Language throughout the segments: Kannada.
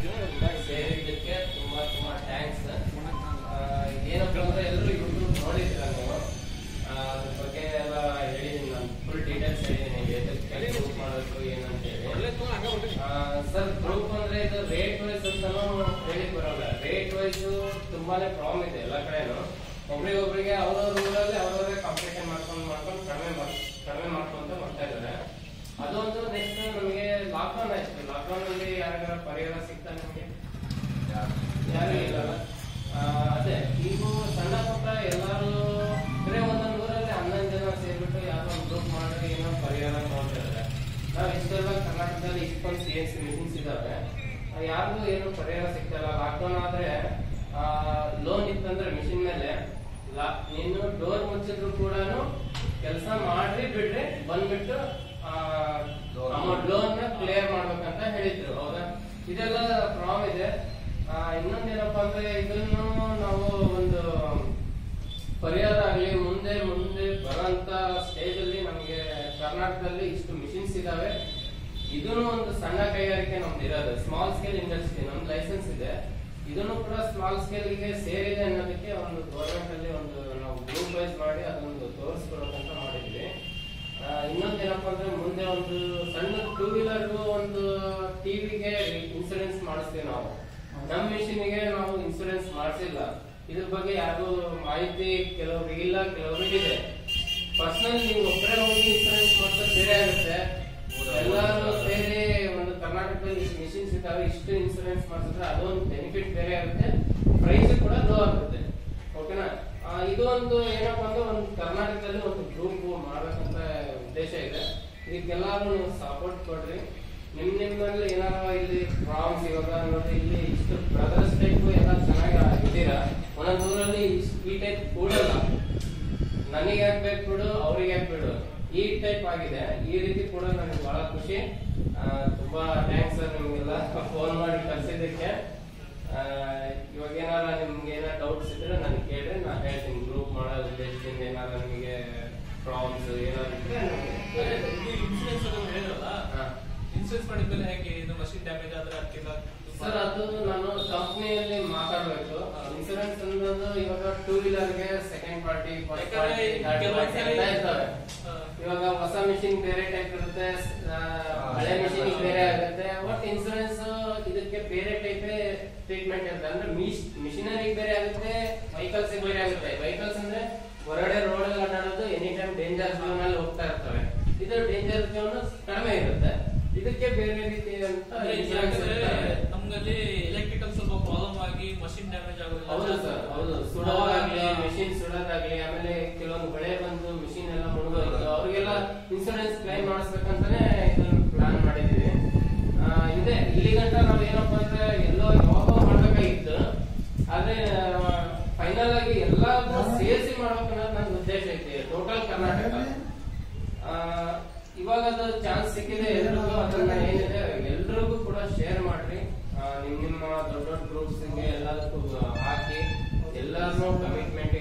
ಸೇರಿದ್ದಕ್ಕೆ ತುಂಬಾ ತುಂಬಾ ಥ್ಯಾಂಕ್ಸ್ ಏನಪ್ಪ ಅಂದ್ರೆ ಎಲ್ಲರೂ ಯೂಟ್ಯೂಬ್ ನೋಡಿದ್ದೀರ ನೀವು ಆ, ಅದ್ರ ಬಗ್ಗೆ ಎಲ್ಲ ಹೇಳಿದೀನಿ ನಾನು ಫುಲ್ ಡೀಟೇಲ್ಸ್ ಹೇಳಿದೀನಿ ಎದಕ್ಕೆ ಗ್ರೂಪ್ ಮಾಡಬೇಕು ಏನಂತೇಳಿ ಸರ್ ಗ್ರೂಪ್ ಅಂದ್ರೆ ಇದು ರೇಟ್ ವೈಸ್ ಅಂತಾನು ಹೇಳಿ ಬರಲ್ಲ ರೇಟ್ ವೈಸ್ ತುಂಬಾನೇ ಪ್ರಾಬ್ಲಮ್ ಇದೆ ಎಲ್ಲ ಕಡೆನು ಒಬ್ರಿಗೊಬ್ರಿಗೆ ಅವ್ರವ್ರ ಊರಲ್ಲಿ ಅವ್ರವ್ರೇ ಕಾಂಪಿಟೇಷನ್ ಮಾಡ್ಕೊಂಡು ಮಾಡ್ಕೊಂಡು ಕಡಿಮೆ ಮಾಡ್- ಕಡಿಮೆ ಮಾಡ್ಕೊಂತ ಬರ್ತಾ ಇದ್ದಾರೆ ಅದೊಂದು ನೆಕ್ಸ್ಟ್ ನಮಗೆ ಲಾಕ್ಡೌನ್ ಆಯ್ತು ಲಾಕ್ಡೌನ್ ಅಲ್ಲಿ ಯಾರಿಗಾರ ಪರಿಹಾರ ಸಿಗ್ತಾ ನಿಮಗೆ ಯಾರು ಇಲ್ಲ ಆ, ಅದೇ ಈಗ ಸಣ್ಣ ಪುಟ್ಟ ಎಲ್ಲಾರು ಬರೀ ಒಂದೊಂದು ಊರಲ್ಲಿ ಹನ್ನೊಂದು ಜನ ಸೇರ್ಬಿಟ್ಟು ಯಾರೋ ಒಂದು ಗ್ರೂಪ್ ಮಾಡಿ ಏನೋ ಪರಿಹಾರ ನೋಡ್ತಿದ್ದಾರೆ ನಾವು ಇಷ್ಟೆಲ್ಲ ಕರ್ನಾಟಕದಲ್ಲಿ ಇಷ್ಟೊಂದು ಸಿ ಎಸ್ ಮಿಷನ್ಸ್ ಇದಾವೆ ಆ, ಯಾರಿಗೂ ಏನು ಪರಿಹಾರ ಸಿಗ್ತಾ ಇಲ್ಲ ಲಾಕ್ಡೌನ್ ಆದ್ರೆ ಲೋನ್ ಇತ್ತಂದ್ರೆ ಮಿಷಿನ್ ಮೇಲೆ ಲಾ- ನೀನು ಡೋರ್ ಮುಚ್ಚಿದ್ರು ಕೂಡ ಕೆಲಸ ಮಾಡ್ರಿ ಬಿಡ್ರಿ ಬಂದ್ಬಿಟ್ಟು ಅಮೌಂಟ್ ಲೋನ್ ಕ್ಲಿಯರ್ ಮಾಡ್ಬೇಕಂತ ಹೇಳಿದ್ರು ಹೌದಾ ಇದೆಲ್ಲ ಪ್ರಾಬ್ಲಮ್ ಇದೆ ಆ, ಇನ್ನೊಂದೇನಪ್ಪಾ ಅಂದ್ರೆ ಇದನ್ನು ನಾವು ಒಂದು ಪರಿಹಾರ ಆಗಲಿ ಮುಂದೆ ಮುಂದೆ ಬರೋಂತ ಸ್ಟೇಜ್ ಅಲ್ಲಿ ನಮಗೆ ಕರ್ನಾಟಕದಲ್ಲಿ ಇಷ್ಟು ಮಿಷಿನ್ಸ್ ಇದಾವೆ ಇದನ್ನು ಒಂದು ಸಣ್ಣ ಕೈಗಾರಿಕೆ ನಮ್ದು ಇರೋದು ಸ್ಮಾಲ್ ಸ್ಕೇಲ್ ಇಂಡಸ್ಟ್ರಿ ನಮ್ದು ಲೈಸೆನ್ಸ್ ಇದೆ ಇದನ್ನು ಕೂಡ ಸ್ಮಾಲ್ ಸ್ಕೇಲ್ ಗೆ ಸೇರಿದೆ ಅನ್ನೋದಕ್ಕೆ ಒಂದು ಗೌರ್ಮೆಂಟ್ ಅಲ್ಲಿ ಒಂದು ನಾವು ಗ್ರೂಪ್ ವೈಸ್ ಮಾಡಿ ಅದೊಂದು ತೋರಿಸ್ಕೊಡೋಕಂತ ಮಾಡಿದ್ವಿ ಆ, ಇನ್ನೊಂದೇನಪ್ಪ ಅಂದ್ರೆ ಮುಂದೆ ಒಂದು ಸಣ್ಣ ಟೂ ವೀಲರ್ಗೂ ಒಂದು ಟಿವಿಗೆ ಇನ್ಸೂರೆನ್ಸ್ ಮಾಡಿಸ್ತೀವಿ ನಾವು ನಮ್ಮ ಮಿಷಿನ್ಗೆ ನಾವು ಇನ್ಸೂರೆನ್ಸ್ ಮಾಡಿಸಿಲ್ಲ ಇದ್ರ ಬಗ್ಗೆ ಯಾರಿಗೂ ಮಾಹಿತಿ ಕೆಲವ್ರಿಗೆ ಇಲ್ಲ ಕೆಲವ್ರಿಗೆ ಇದೆ ಪರ್ಸನಲ್ ನೀವು ಒಬ್ಬರೇ ಹೋಗಿ ಇನ್ಸೂರೆನ್ಸ್ ಮಾಡ್ಸೋದು ಬೇರೆ ಆಗುತ್ತೆ ಎಲ್ಲರೂ ಸೇರಿ ಒಂದು ಕರ್ನಾಟಕದಲ್ಲಿ ಇಷ್ಟು ಮಿಷಿನ್ಸ್ ಇದ್ದಾವೆ ಇಷ್ಟು ಇನ್ಸೂರೆನ್ಸ್ ಮಾಡಿಸಿದ್ರೆ ಅದೊಂದು ಬೆನಿಫಿಟ್ ಬೇರೆ ಆಗುತ್ತೆ ಪ್ರೈಸ್ ಕೂಡ ಲೋ ಆಗುತ್ತೆ ಓಕೆನಾ ಆ, ಇದು ಒಂದು ಏನಪ್ಪಾ ಅಂದ್ರೆ ಒಂದು ಕರ್ನಾಟಕದಲ್ಲಿ ಒಂದು ಗ್ರೂಪ್ ಮಾಡ್ಬೇಕಂತ ಉದ್ದೇಶ ಇದೆ ಇದಕ್ಕೆಲ್ಲಾರು ನೀವು ಸಪೋರ್ಟ್ ಕೊಡ್ರಿ ನಿಮ್ ನಿಮ್ಮಲ್ಲಿ ಏನಾರ ಇಲ್ಲಿ ಪ್ರಾಬ್ಲಮ್ಸ್ ಇವಾಗ ನೋಡಿ ಇಲ್ಲಿ ಇಷ್ಟು ಬ್ರದರ್ಸ್ ಟೈಪ್ ಎಲ್ಲ ಚೆನ್ನಾಗಿ ಇದ್ದೀರಾ ಒಂದೊಂದು ಊರಲ್ಲಿ ಇಷ್ಟ್- ಈ ಟೈಪ್ ಕೂಡಲ್ಲ ನನಗೆ ಯಾಕೆ ಬೇಕು ಬಿಡು ಅವ್ರಿಗೆ ಯಾಕೆ ಬಿಡು ಈ ಟೈಪ್ ಆಗಿದೆ ಈ ರೀತಿ ಕೂಡ ನನಗೆ ಬಹಳ ಖುಷಿ ಆ, ತುಂಬಾ ಥ್ಯಾಂಕ್ಸ್ ಸರ್ ನಿಮ್ಗೆಲ್ಲ ಫೋನ್ ಮಾಡಿ ಕಳ್ಸಿದ್ದಕ್ಕೆ ಆ, ಇವಾಗ ಏನಾರ ನಿಮ್ಗೆ ಏನಾರ ಡೌಟ್ಸ್ ಇದ್ರೆ ನನಗೆ ಕೇಳ್ರಿ ನಾನು ಹೇಳ್ತೀನಿ ಗ್ರೂಪ್ ಮಾಡೋ ಉದ್ದೇಶದಿಂದ ಏನಾರ ನಿಮಗೆ ಪ್ರಾಬ್ಲಮ್ಸ್ ಏನಾದ್ರು ಇದ್ರೆ ನನಗೆ ಇನ್ಸೂರೆನ್ಸ್ ಅದು ಹೇಳಿದ್ರಲ್ಲ ಹಾ. ಇನ್ಸೂರೆನ್ಸ್ ಮಾಡಿದ್ಮೇಲೆ ಹೆಂಗೆ ಇದು ಮಷಿನ್ ಡ್ಯಾಮೇಜ್ ಆದ್ರೆ ಅದಕ್ಕೆಲ್ಲ ಸರ್ ಅದು ನಾನು ಕಂಪ್ನಿಯಲ್ಲಿ ಮಾತಾಡ್ಬೇಕು ಇನ್ಸೂರೆನ್ಸ್ ಅನ್ನೋದು ಇವಾಗ ಟೂ ವೀಲರ್ಗೆ second party first party third party ಅಂತ ಇರ್ತವೆ ಇವಾಗ ಹೊಸ ಮಿಷಿನ್ ಬೇರೆ ಟೈಪ್ ಇರುತ್ತೆ ಆ, ಹಳೆ ಮಿಷಿನ್ ಬೇರೆ ಆಗುತ್ತೆ ಬಟ್ ಇನ್ಸೂರೆನ್ಸ್ ಇದಕ್ಕೆ ಬೇರೆ ಟೈಪ್ ಟ್ರೀಟ್ಮೆಂಟ್ ಇರುತ್ತೆ ಅಂದ್ರೆ ಮಿಷಿನರಿ ಬೇರೆ ಆಗುತ್ತೆ ವೆಹಿಕಲ್ಸ್ ಬೇರೆ ಆಗುತ್ತೆ ವೆಹಿಕಲ್ಸ್ ಅಂದ್ರೆ ಹೊರಗಡೆ ರೋಡ್ ಅಲ್ಲಿ ಅಡ್ಡಾಡೋದು ಎನಿ ಟೈಮ್ ಡೇಂಜರ್ ಝೋನ್ ಅಲ್ಲಿ ಹೋಗ್ತಾ ಇರ್ತವೆ ಇದು ಡೇಂಜರ್ ಝೋನ್ ಕಡಿಮೆ ಇರುತ್ತೆ ಇದಕ್ಕೆ ಬೇರೆ ರೀತಿ ಅಂತ ಇನ್ಸೂರೆನ್ಸ್ ಇರ್ತವೆ. ನಮ್ಗಲ್ಲಿ ಎಲೆಕ್ಟ್ರಿಕಲ್ ಸ್ವಲ್ಪ ಪ್ರಾಬ್ಲಮ್ ಆಗಿ ಮಷಿನ್ ಡ್ಯಾಮೇಜ್ ಆಗೋದಿಲ್ಲ ಹೌದು ಸರ್ ಹೌದು ಸುಡೋದಾಗ್ಲಿ ಮಿಷಿನ್ ಸುಡೋದಾಗ್ಲಿ ಆಮೇಲೆ ಕೆಲವೊಂದು ಬೆಳೆ ಬಂದು ಮಿಷಿನ್ ಎಲ್ಲ ಮುಳುಗೋಯ್ತು ಅವ್ರಿಗೆಲ್ಲ ಇನ್ಸೂರೆನ್ಸ್ ಕ್ಲೈಮ್ ಮಾಡಿಸ್ಬೇಕಂತಾನೆ ಇದನ್ನ ಪ್ಲಾನ್ ಮಾಡಿದೀವಿ ಆ, ಇದೆ ಇಲ್ಲಿ ಗಂಟ ನಾವ್ ಏನಪ್ಪಾ ಅಂದ್ರೆ ಎಲ್ಲೋ ಯಾವಾಗೋ ಮಾಡ್ಬೇಕಾಗಿತ್ತು ಆದ್ರೆ ಫೈನಲ್ ಆಗಿ ಎಲ್ಲಾದ್ರೂ ಸೇರಿಸಿ ಮಾಡ್ಬೇಕನ್ನೋದು ನನ್ನ ಉದ್ದೇಶ ಐತಿ ಟೋಟಲ್ ಕರ್ನಾಟಕ ಆ, ಇವಾಗ ಅದು ಚಾನ್ಸ್ ಸಿಕ್ಕಿದೆ ಎಲ್ರಿಗೂ ಅದನ್ನ ಏನಿದೆ ಎಲ್ರಿಗೂ ಕೂಡ ಶೇರ್ ಮಾಡ್ರಿ ಆ, ನಿಮ್ ನಿಮ್ಮ ದೊಡ್ಡ ದೊಡ್ಡ ಗ್ರೂಪ್ಸ್ ಎಲ್ಲದಕ್ಕೂ ಹಾಕಿ ಎಲ್ಲಾರನ್ನೂ ಕಮಿಟ್ಮೆಂಟ್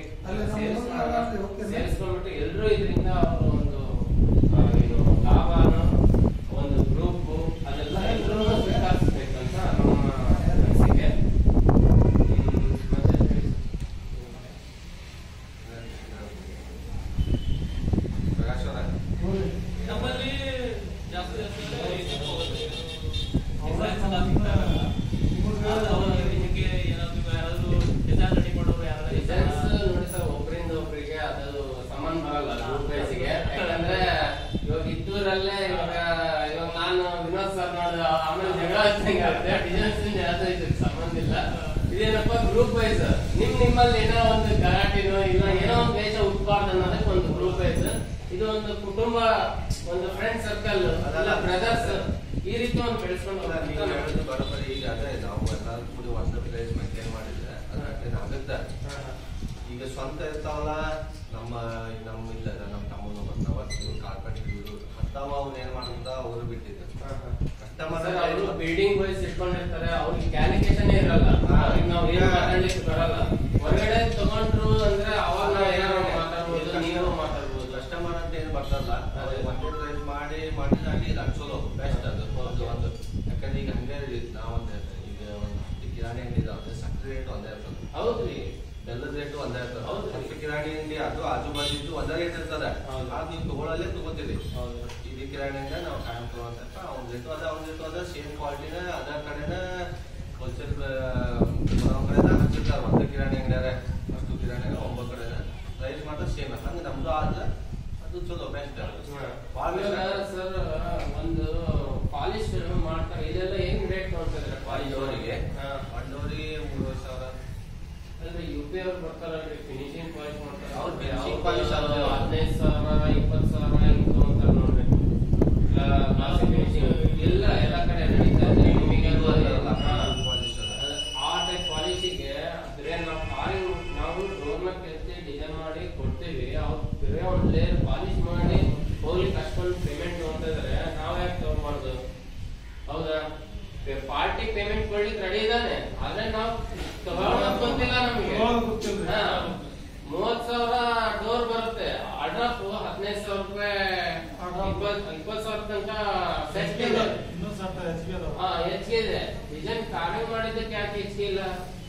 ಸೇರಿಸ್ಕೊಂಡ್ಬಿಟ್ಟು ಎಲ್ಲರೂ ಇದರಿಂದ ಅವರು ಒಂದು ಆ, ಏನು ಲಾಭನ ಒಂದು ಗ್ರೂಪ್ ಅದೆಲ್ಲ ಎಲ್ಲರೂ ಸ್ವೀಕರಿಸ್ಬೇಕಂತ ನಮ್ಮ ಅನಿಸಿಕೆ ಹ್ಮ್, ಮತ್ತೆ ಹೇಳಿ. ನಮ್ಮಲ್ಲಿ ಜಾಸ್ತಿ ಜಾಸ್ತಿ ಅಂದ್ರೆ ಇದಕ್ಕೆ ಹೋಗುತ್ತೆ. Designs ಎಲ್ಲ ಹಾಕ್ತಾರೆ. ಅದು ಅವ್ರು ಇದಕ್ಕೆ ಏನಾದ್ರು ಯಾರಾದ್ರೂ design ready ಮಾಡೋರು ಯಾರಾದ್ರೂ ಡಿಸೈನ್ಸ್ ಇದ್ದಾರಾ? ನೋಡಿ ಸರ್ ಒಬ್ಬರಿಂದ ಒಬ್ಬರಿಗೆ ಅದು ಸಂಬಂಧ ಬರಲ್ಲ ಗ್ರೂಪ್ ಬೇಸಿಗೆ ಯಾಕಂದ್ರೆ ಇವಾಗ ಇದ್ದೂರಲ್ಲೇ ಇವಾಗ ಇವಾಗ ನಾನು ವಿನೋದ್ ಸರ್ ನೋಡಿ ಆಮೇಲೆ ಜಗಳ ಹಚ್ಚಂಗೆ ಆಗುತ್ತೆ ಡಿಸೈನ್ಸ್ ಯಾವ್ದು ಇದಕ್ಕೆ ಸಂಬಂಧ ಇಲ್ಲ ಇದೇನಪ್ಪ ಗ್ರೂಪ್ ವೈಸ್ ನಿಮ್ ನಿಮ್ಮಲ್ಲಿ ಏನೋ ಒಂದು ಗಲಾಟೆನೋ ಇಲ್ಲ ಏನೋ ಒಂದು ದೇಶ ಉತ್ಪಾದನೆ ಅನ್ನೋದಕ್ಕೆ ಒಂದು ಗ್ರೂಪ್ ವೈಸ್ ಇದು ಒಂದು ಕುಟುಂಬ ಒಂದು ಫ್ರೆಂಡ್ ಸರ್ಕಲ್ ಅದೆಲ್ಲ ಬ್ರದರ್ಸ್ ಈ ರೀತಿ ಒಂದು ಬೆಳೆಸ್ಕೊಂಡು ಅಲ್ಲ, ನೀವು ಹೋಗ್ಬೇಕು. ಹೇಳೋದು ಬರೋಬ್ಬರಿ ಈಗ ಅದೇ ನಾವು ಎಲ್ಲರೂ ಕೂಡ ಒಂದು ಪ್ಲೇಸ್ ಮೇಂಟೈನ್ ಮಾಡಿದ್ರೆ ಅದು maintain ಆಗುತ್ತೆ ಹಾ, ಹಾ. ಈಗ ಸ್ವಂತ ಇರ್ತಾವಲ್ಲ ನಮ್ಮ ನಮ್ಮ ಇಲ್ಲ ನಮ್ಮ ತಮ್ಮನು ಬರ್ತಾವ ಕಾರ್ಪೆಟ್ ಇವರು ಅಂತಾವ ಅವ್ರು ಏನ್ ಮಾಡ್ತಾ ಅವರು ಬಿಟ್ಟಿದ್ರು ಹಾ, ಹಾ. ಕಸ್ಟಮರ್ ಸರ್, ಅವ್ರು ಬಿಲ್ಡಿಂಗ್ ವೈಸ್ ಇಟ್ಕೊಂಡಿರ್ತಾರೆ ಅವ್ರಿಗೆ ಕ್ಯಾಲಿಕೇಶನ್ ಇರಲ್ಲ ಅವ್ರಿಗೆ ನಾವು ಏನು ಮಾತಾಡ್ಲಿಕ್ಕೆ ಬರಲ್ಲ ಹೊರಗಡೆ ತಗೊಂಡ್ರು ಅಂದ್ರೆ ಅವಾಗ ನಾವು ಏನಾದ್ರು ಮಾತಾಡ್ಬೋದು ನೀವು ಮಾತಾಡ್ಬೋದು ಕಸ್ಟಮರ್ ಅಂತ ಏನು ಬರ್ತಲ್ಲ ಅವ್ರು ಒಂದೇ ಪ್ರೈಸ್ ಮಾಡಿ ಮಾಡಿದ್ರೆ ಅಲ್ಲಿ ಅದು ಚಲೋ ಬೆಸ್ಟ್ ಅದು ಒಂದು ಒಂದು ಯಾಕಂದ್ರೆ ಈಗ ಹಂಗೆ ನಾವಂತ ಈಗ ಕಿರಾಣಿ ಅಂಗಡಿ ಇದಾವೆ ಸಕ್ಕರೆ ರೇಟ್ ಒಂದೇ ಇರ್ತದೆ ಹೌದ್ರಿ ಬೆಲ್ಲದ ರೇಟ್ ಒಂದೇ ಇರ್ತದೆ ಹೌದು. ಮತ್ತೆ ಕಿರಾಣಿ ಅಂಗಡಿ ಅದು ಆಜು ಬಾಜು ಇದ್ದು ಒಂದೇ ರೇಟ್ ಇರ್ತದೆ ಹೌದು. ಅದು ನೀವು ತಗೊಳ್ಳಲ್ಲೇ ತಗೋತೀರಿ ಹೌದು ಇದು ಕಿರಾಣಿ ಅಂಗಡಿ ನಾವು ಕಾಯಂ ತಗೊಂತ ಅವ್ನ ರೇಟು ಅದ ಅವ್ನ ರೇಟು ಅದ ಸೇಮ್ ಕ್ವಾಲಿಟಿನ ಅದ ಕಡೆನ ಹೋಲ್ಸೇಲ್ ಕಡೆನ ಹಚ್ಚಿರ್ತಾರೆ ಒಂದು ಕಿರಾಣಿ ಅಂಗಡಿಯಾಗ ಅಷ್ಟು ಕಿರಾಣಿ ಒಂಬತ್ತು ಕಡೆನ ಪ್ರೈಸ್ ಮಾತ್ರ ಸೇಮ್ ಹಂಗೆ ನಮ್ದು ಆದ ಅದು ಚಲೋ ಬೆಸ್ಟ್ ಭಾಳ ಇವಾಗ ಸರ್ ಒಂದು ಪಾಲಿಶ್ ಮಾಡ್ತಾರೆ ಇದೆಲ್ಲ ಏನ್ ರೇಟ್ ನೋಡ್ತಿದ್ರೆ ಪಾಲಿಶ್ ಅವರಿಗೆ ಹಾ ಒಂದೂವರೆ ಮೂರುವರೆ ಸಾವಿರ ಅಂದ್ರೆ ಯು ಪಿ ಅವ್ರು ಬರ್ತಾರಲ್ರಿ ಫಿನಿಶಿಂಗ್ ಪಾಲಿಶ್ ಮಾಡ್ತಾರೆ ಅವ್ರು ಅವ್ರು finishing ಅವ್ರು polish ಅವ್ರು ಹದಿನೈದು ಸಾವಿರ ಇಪ್ಪತ್ತು ಸಾವಿರ ಹಿಂಗ್ ತಗೊಂತಾರೆ ನೋಡ್ರಿ ಗ್ಲಾಸ್ ಫಿನಿಶಿಂಗ್ ಎಲ್ಲ ಎಲ್ಲ ಕಡೆ ನಡೀತಾ ಇದೆ ನಿಮಗೆ ಅದು ಅದಲ್ಲ, ಹಾ. polish ಅದ. ಆ ಟೈಪ್ ಪಾಲಿಸಿಗೆ ಬೇರೆ ನಾವು ಕಾರಿನ ನಾವು ಡೋರ್ನ ಕೆತ್ತಿ ಡಿಸೈನ್ ಮಾಡಿ ಕೊಡ್ತೀವಿ ಅವ್ರು ಬೇರೆ ಒಂದು ಲೇಯರ್ ಪಾಲಿಶ್ ಮಾಡಿ ಹೋಗ್ಲಿಕ್ಕೆ ಅಷ್ಟೊಂದು ಪೇಮೆಂಟ್ ತಗೊಂತ ಇದಾರೆ ನಾವ್ ಯಾಕೆ ತಗೊಬಾರ್ದು ಹೌದಾ ಪಾರ್ಟಿ ಪೇಮೆಂಟ್ ಕೊಡ್ಲಿಕ್ಕೆ ರೆಡಿ ಇದಾನೆ ಆದ್ರೆ ನಾವು ತಗೊಳ್ಳೋದು ಗೊತ್ತಿಲ್ಲ ನಮಗೆ ತಗೊಳ್ಳೋದು ಗೊತ್ತಿಲ್ಲ. ಹಾ. ಮೂವತ್ ಸಾವಿರ ಡೋರ್ ಬರುತ್ತೆ ಅಡ್ರಾಪ್ ಹದಿನೈದು ಸಾವಿರ ರೂಪಾಯಿ Adrap. ಇಪ್ಪತ್ ಇಪ್ಪತ್ ಸಾವಿರ ತನಕ ಸೆಟ್ ಇದೆ ಇನ್ನೂ ಸ್ವಲ್ಪ ಹೆಚ್ಚಿಗೆ ಅದಾವ. ಹಾ ಹೆಚ್ಚಿಗೆ ಇದೆ ಡಿಸೈನ್ ಕಾರ್ವಿಂಗ್ ಮಾಡಿದ್ದಕ್ಕೆ ಯಾಕೆ ಹೆಚ್ಚಿಗೆ ಇಲ್ಲ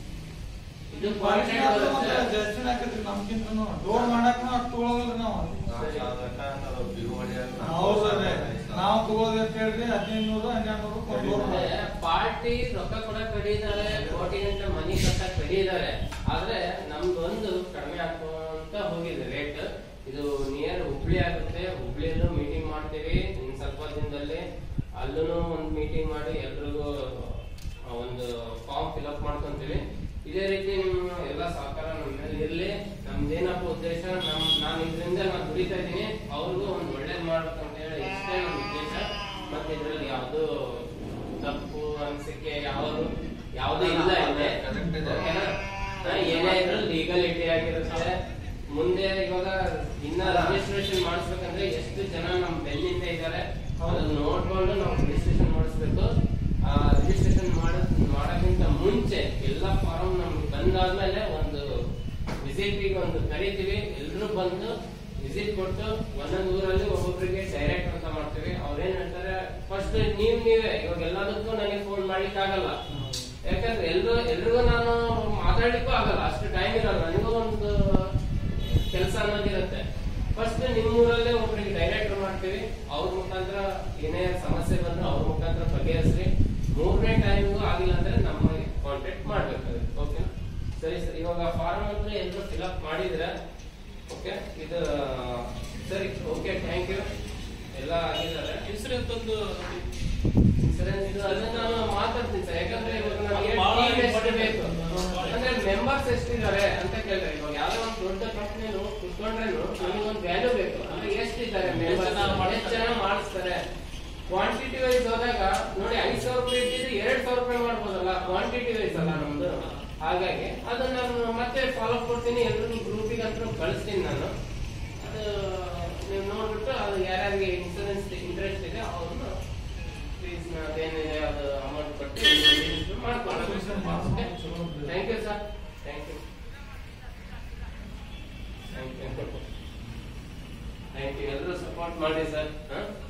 ಇದು ಪಾಲಿಶ್ ಕ್ವಾಲಿಟಿ ಮಾತ್ರ ಬರುತ್ತೆ ಮತ್ತೆ ಜಾಸ್ತಿನೇ ಆಕೈತ್ರಿ ನಮ್ಗಿಂತನೂ. ಡೋರ್ ಮಾಡಕ್ಕೂ ಅಷ್ಟು ತಗೊಳೋದಿಲ್ರಿ ನಾವು ನಾಲ್ಕು ಸಾವಿರ ಗಂಟ ನಾವು ಬಿರು ಹೊಡೆಯೋದು ನಾಲ್ಕು ಹೌದು ಸಾವಿರ ಅದೇ. ಐದು ಸಾವಿರ. ನಾವು ತಗೊಳೋದು ಎಷ್ಟು ಹೇಳ್ರಿ ಹದಿನೈದು ನೂರು ಹನ್ನೆರಡು ನೂರು ಒಂದು ಡೋರ್ ಅಂದ್ರೆ ಮಾಡಿ. ಪಾರ್ಟಿ ರೊಕ್ಕ ಕೊಡಕ್ ರೆಡಿ ಇದಾರೆ ಕೋಟಿ ಗಂಟೆ ಮನಿ ಕಟ್ಟಕ್ ರೆಡಿ ಇದಾರೆ ಆದ್ರೆ ನಮ್ದೊಂದು ಕಡಿಮೆ ಹಾಕುವಂತ ಹೋಗಿದೆ ರೇಟ್ ಇದು ನಿಯರ್ ಹುಬ್ಳಿ ಆಗುತ್ತೆ ಹುಬ್ಳಿಯಲ್ಲೂ ಮೀಟಿಂಗ್ ಮಾಡ್ತೀವಿ ಇನ್ ಸ್ವಲ್ಪ ದಿನದಲ್ಲಿ ಅಲ್ಲೂ ಒಂದು ಮೀಟಿಂಗ್ ಮಾಡಿ ಎಲ್ರಿಗೂ ಆ, ಒಂದು ಫಾರ್ಮ್ ಫಿಲ್ಅಪ್ ಮಾಡ್ಕೊಂತೀವಿ ಇದೇ ರೀತಿ ನಿಮ್ಮ ಎಲ್ಲ ಸಹಕಾರ ನಮ್ಮ ಮೇಲೆ ಇರ್ಲಿ ನಮ್ದೇನಪ್ಪ ಉದ್ದೇಶ ನಮ್ ನಾನು ಇದರಿಂದ ನಾನು ದುಡಿತಾ ಇದ್ದೀನಿ ಅವ್ರಿಗೂ ಒಂದು ಒಳ್ಳೇದ್ ಮಾಡ್ಬೇಕಂತ ಹೇಳಿ ಇಷ್ಟೇ ನನ್ನ ಉದ್ದೇಶ ಮತ್ತೆ ಇದ್ರಲ್ಲಿ ಯಾವ್ದು ತಪ್ಪು ಅನ್ಸಿಕೆ ಯಾವುದು ಯಾವ್ದು ಇಲ್ಲ ಇದೆ Correct ಇದೆ. ಓಕೆನಾ? ಹಾ, ಏನೇ ಇದ್ರು ಲೀಗಲಿಟಿ ಆಗಿರುತ್ತೆ ಮುಂದೆ ಇವಾಗ ಇನ್ನ ರಿಜಿಸ್ಟ್ರೇಷನ್ ಮಾಡಿಸ್ಬೇಕಂದ್ರೆ ಎಷ್ಟು ಜನ ನಮ್ ಬೆನ್ನಿಂದ ಇದ್ದಾರೆ ಅದನ್ನ ನೋಡ್ಕೊಂಡು ನಾವು ರಿಜಿಸ್ಟ್ರೇಷನ್ ಮಾಡಿಸ್ಬೇಕು ಆ ರಿಜಿಸ್ಟ್ರೇಷನ್ ಮಾಡ ಮಾಡೋಕ್ಕಿಂತ ಮುಂಚೆ ಎಲ್ಲ ಫಾರ್ಮ್ ನಮ್ಗೆ ಬಂದಾದ್ಮೇಲೆ ಒಂದು ವಿಸಿಟ್ ಒಂದು ಕರಿತೀವಿ ಎಲ್ರು ಬಂದು ವಿಸಿಟ್ ಕೊಟ್ಟು ಒಂದೊಂದು ಊರಲ್ಲಿ ಒಬ್ಬೊಬ್ಬರಿಗೆ ಡೈರೆಕ್ಟ್ ಅಂತ ಮಾಡ್ತೀವಿ ಅವ್ರೇನ್ ಹೇಳ್ತಾರೆ ಫಸ್ಟ್ ನೀವ್ ನೀವೇ ಇವಾಗ ಎಲ್ಲದಕ್ಕೂ ನನಗೆ ಫೋನ್ ಮಾಡ್ಲಿಕ್ಕೆ ಆಗಲ್ಲ ಯಾಕಂದ್ರೆ ಎಲ್ರು ಎಲ್ರಿಗೂ ನಾನು ಮಾತಾಡ್ಲಿಕ್ಕೂ ಆಗಲ್ಲ ಅಷ್ಟು ಟೈಮ್ ಇರಲ್ಲ ನನಗೂ ಒಂದು ಕೆಲಸ ಅನ್ನೋದಿರುತ್ತೆ ಫಸ್ಟ್ ನಿಮ್ಮ ಊರಲ್ಲೇ ಒಬ್ಬರಿಗೆ ಡೈರೆಕ್ಟ್ ಮಾಡ್ತೀವಿ ಅವ್ರ ಮುಖಾಂತರ ಏನೇ ಸಮಸ್ಯೆ ಬಂದ್ರೆ ಅವ್ರ ಮುಖಾಂತರ ಬಗೆಹರಿಸ್ರಿ ಮೂರನೇ ಟೈಮ್ಗೂ ಆಗಿಲ್ಲ ಅಂದ್ರೆ ನಮಗೆ ಕಾಂಟ್ಯಾಕ್ಟ್ ಮಾಡ್ಬೇಕಾಗುತ್ತೆ ಓಕೆ ಸರಿ ಸರ್ ಇವಾಗ ಫಾರ್ಮ್ ಅಂದ್ರೆ ಎಲ್ಲರೂ ಫಿಲ್ಅಪ್ ಮಾಡಿದ್ರೆ ಓಕೆ ಇದು ಸರಿ ಓಕೆ ಥ್ಯಾಂಕ್ ಯು ಎಲ್ಲ ಆಗಿದ್ದಾರೆ ಇನ್ಸೂರೆನ್ಸ್ ಒಂದು ಇನ್ಸೂರೆನ್ಸ್ ಇದು ಅದನ್ನ ನಾನು ಮಾತಾಡ್ತೀನಿ ಸರ್ ಯಾಕಂದ್ರೆ ಇವಾಗ ನಮಗೆ ಬಹಳ ಟೀಮ್ ಎಷ್ಟು important. ಬೇಕು ಅಂದ್ರೆ ಮೆಂಬರ್ಸ್ ಎಷ್ಟಿದ್ದಾರೆ ಅಂತ ಕೇಳಿದ್ರೆ ಇವಾಗ ಯಾವ್ದೋ ಒಂದು ದೊಡ್ಡ ಕಂಪ್ನಿ ಕುತ್ಕೊಂಡ್ರೇನು ನಮಗೆ ಒಂದು ವ್ಯಾಲ್ಯೂ ಬೇಕು ಅಂದ್ರೆ ಎಷ್ಟಿದ್ದಾರೆ ಮೆಂಬರ್ಸ್ ಎಷ್ಟು ಜನ ಮಾಡ್ತಾರೆ? ಎಷ್ಟು ಜನ ಮಾಡಿಸ್ತಾರೆ ಕ್ವಾಂಟಿಟಿ ವೈಸ್ ಹೋದಾಗ ನೋಡಿ ಐದ್ ಸಾವಿರ ರೂಪಾಯಿ ಇಟ್ಟಿದ್ರೆ ಎರಡ್ ಸಾವಿರ ರೂಪಾಯಿ ಮಾಡ್ಬೋದಲ್ಲ ಕ್ವಾಂಟಿಟಿ ವೈಸ್ ಅಲ್ಲ ನಮ್ದು ಹಾಗಾಗಿ ಅದನ್ನ ನಾನು ಮತ್ತೆ ಫಾಲೋ ಕೊಡ್ತೀನಿ ಎಲ್ರಿಗೂ ಗ್ರೂಪಿಗೆ ಅಂತ ಕಳಿಸ್ತೀನಿ ನಾನು ಅದು ನೀವು ನೋಡ್ಬಿಟ್ಟು ಅದು ಯಾರ್ಯಾರಿಗೆ ಇನ್ಸೂರೆನ್ಸ್ ಇಂಟ್ರೆಸ್ಟ್ ಇದೆ ಅವ್ರನ್ನ ಪ್ಲೀಸ್ ಅದೇನಿದೆ ಅದು ಅಮೌಂಟ್ ಕೊಟ್ಟು ಮಾಡ್ಕೊಳ್ಳೋಣ thank you sir thank you thank you thank you ಎಲ್ಲರೂ ಸಪೋರ್ಟ್ ಮಾಡಿ ಸರ್ ಹಾಂ